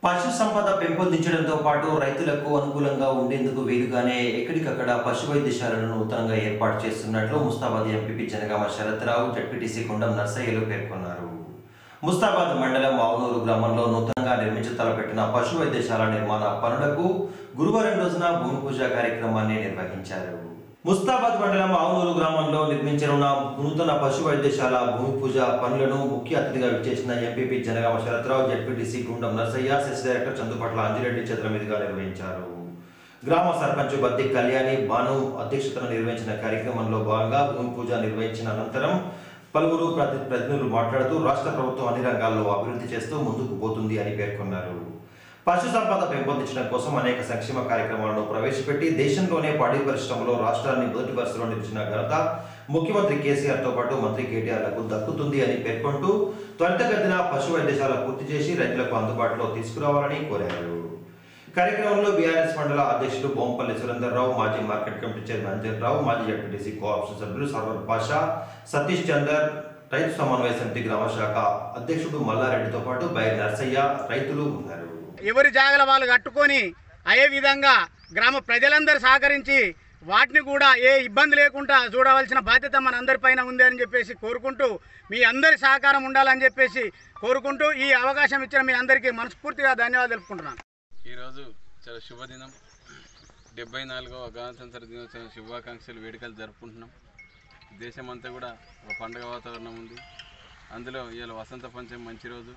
పశు సంపద పెంపొందించడంతో పాటు రైతులకు అనుకూలంగా ఉండేందుకు వీలుగానే ఎక్కడికక్కడ పశు వైద్యశాలను నూతనంగా ఏర్పాటు చేస్తున్నట్లు ముస్తాబాద్ ఎంపీపీ జనగామ శరత్రావు జడ్పీటీసీ కొండం నర్సయ్యలు పేర్కొన్నారు ముస్తాబాద్ మండలం ఆవునూరు గ్రామంలో నూతనంగా నిర్మించ తలపెట్టిన పశు వైద్యశాల నిర్మాణ పనులకు గురువారం రోజున భూమి పూజ కార్యక్రమాన్ని నిర్వహించారు ముస్తాబాద్ మండలం ఆవునూరు గ్రామంలో నిర్మించనున్న నూతన పశు వైద్యశాల భూమి పూజ పనులను ముఖ్య అతిథిగా విచ్చేసిన MPP Janagama Sharath Rao ZPTC Gundam Narsaiah CESS director Chandupatla Anji Reddy చేతుల మీదుగా నిర్వహించారు గ్రామ సర్పంచ్ బద్ది కళ్యాణి భాను అధ్యక్షతన నిర్వహించిన కార్యక్రమంలో భాగంగా భూమి పూజ నిర్వహించిన అనంతరం పలువురు ప్రతి ప్రతినిధులు మాట్లాడుతూ రాష్ట్ర ప్రభుత్వం అన్ని రంగాల్లో అభివృద్ధి చేస్తూ ముందుకు పోతుంది అని పేర్కొన్నారు పశు సంపద పెంపొందించడం కోసం అనేక సంక్షేమ కార్యక్రమాలను ప్రవేశపెట్టి దేశంలోనే పాడి పరిశ్రమలో రాష్ట్రాన్ని మొదటి వరుసలో నిలిచిన ఘనత ముఖ్యమంత్రి కేసీఆర్ తో పాటు మంత్రి కేటీఆర్లకు దక్కుతుంది అని పేర్కొంటూ త్వరితగతిన పశు వైద్యశాల పూర్తి చేసి రైతులకు అందుబాటులో తీసుకురావాలని కోరారు కార్యక్రమంలో బీఆర్ఎస్ మండల అధ్యక్షుడు బొంపల్లి సురేందర్రావు మాజీ market committee chairman Anjan Rao మాజీ జడ్పీటీసీ కోఆప్షన్ సభ్యులు సర్వర్ పాషా సతీష్ చందర్ రైతు సమన్వయ సమితి గ్రామ శాఖ అధ్యక్షుడు మల్లారెడ్డితో పాటు బై నర్సయ్య రైతులు ఉన్నారు ఎవరి జాగల వాళ్ళు కట్టుకొని అదే విధంగా గ్రామ ప్రజలందరూ సహకరించి వాటిని కూడా ఏ ఇబ్బంది లేకుండా చూడవలసిన బాధ్యత మన అందరిపైన ఉంది అని చెప్పేసి కోరుకుంటూ మీ అందరి సహకారం ఉండాలని చెప్పేసి కోరుకుంటూ ఈ అవకాశం ఇచ్చిన మీ అందరికీ మనస్ఫూర్తిగా ధన్యవాదాలు తెలుపుకుంటున్నాను ఈరోజు చాలా శుభదినం డెబ్బై నాలుగవ గణతంత్ర దినోత్సవం శుభాకాంక్షలు వేడుకలు జరుపుకుంటున్నాం దేశమంతా కూడా ఒక పండగ వాతావరణం ఉంది అందులో ఇవాళ వసంత పంచమి మంచి రోజు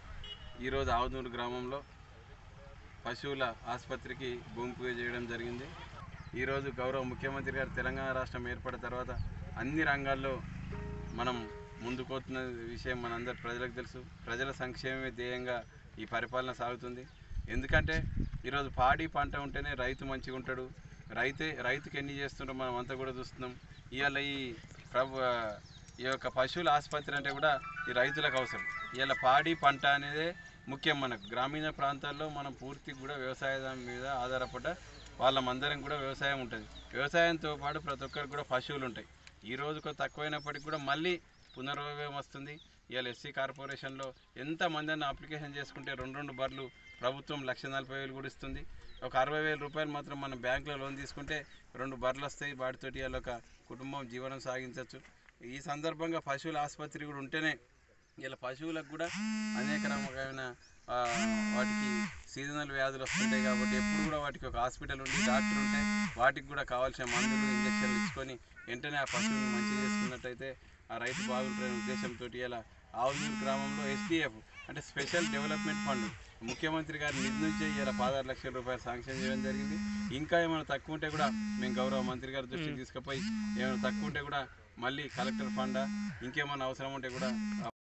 ఈరోజు ఆవునూరు గ్రామంలో పశువుల ఆసుపత్రికి భూమి పూజ చేయడం జరిగింది ఈరోజు గౌరవ ముఖ్యమంత్రి గారు తెలంగాణ రాష్ట్రం ఏర్పడిన తర్వాత అన్ని రంగాల్లో మనం ముందుకోతున్న విషయం మనందరి ప్రజలకు తెలుసు ప్రజల సంక్షేమమే ధ్యేయంగా ఈ పరిపాలన సాగుతుంది ఎందుకంటే ఈరోజు పాడి పంట ఉంటేనే రైతు మంచిగా ఉంటాడు రైతే రైతుకి ఎన్ని చేస్తుండో మనం అంతా కూడా చూస్తున్నాం ఇవాళ ఈ ప్రభు ఈ యొక్క పశువుల ఆసుపత్రి అంటే కూడా ఈ రైతులకు అవసరం ఇవాళ పాడి పంట అనేది ముఖ్యం మనకు గ్రామీణ ప్రాంతాల్లో మనం పూర్తి కూడా వ్యవసాయం మీద ఆధారపడ్డ వాళ్ళమందరం కూడా వ్యవసాయం ఉంటుంది వ్యవసాయంతో పాటు ప్రతి ఒక్కరికి కూడా పశువులు ఉంటాయి ఈ రోజుకు తక్కువైనప్పటికీ కూడా మళ్ళీ పునర్వయం వస్తుంది ఇవాళ ఎస్సీ కార్పొరేషన్లో ఎంతమంది అన్న అప్లికేషన్ చేసుకుంటే రెండు రెండు బర్లు ప్రభుత్వం లక్ష నలభై వేలు కూడా ఇస్తుంది ఒక అరవై వేల రూపాయలు మాత్రం మనం బ్యాంకులో లోన్ తీసుకుంటే రెండు బర్రెలు వస్తాయి వాటితోటి ఇవాళ ఒక కుటుంబం జీవనం సాగించవచ్చు ఈ సందర్భంగా పశువుల ఆసుపత్రి కూడా ఉంటేనే ఇలా పశువులకు కూడా అనేక రకమైన ఆ, వాటికి సీజనల్ వ్యాధులు వస్తుంటాయి కాబట్టి ఎప్పుడు కూడా వాటికి ఒక హాస్పిటల్ ఉండి డాక్టర్ ఉంటే వాటికి కూడా కావాల్సిన మందులు ఇంజక్షన్లు ఇచ్చుకొని వెంటనే ఆ పశువుని మంచిగా చేసుకున్నట్టయితే ఆ రైతు బాగుంటుందనే ఉద్దేశంతో ఇలా ఆవునూరు గ్రామంలో ఎస్డిఎఫ్ అంటే స్పెషల్ డెవలప్మెంట్ ఫండ్ ముఖ్యమంత్రి గారి నిధి నుంచి ఇలా పదహారు లక్షల రూపాయలు శాంక్షన్ చేయడం జరిగింది ఇంకా ఏమైనా తక్కువ ఉంటే కూడా మేము గౌరవ మంత్రి గారి దృష్టికి తీసుకుపోయి ఏమైనా తక్కువ ఉంటే కూడా మళ్ళీ కలెక్టర్ ఫండా ఇంకేమైనా అవసరం ఉంటే కూడా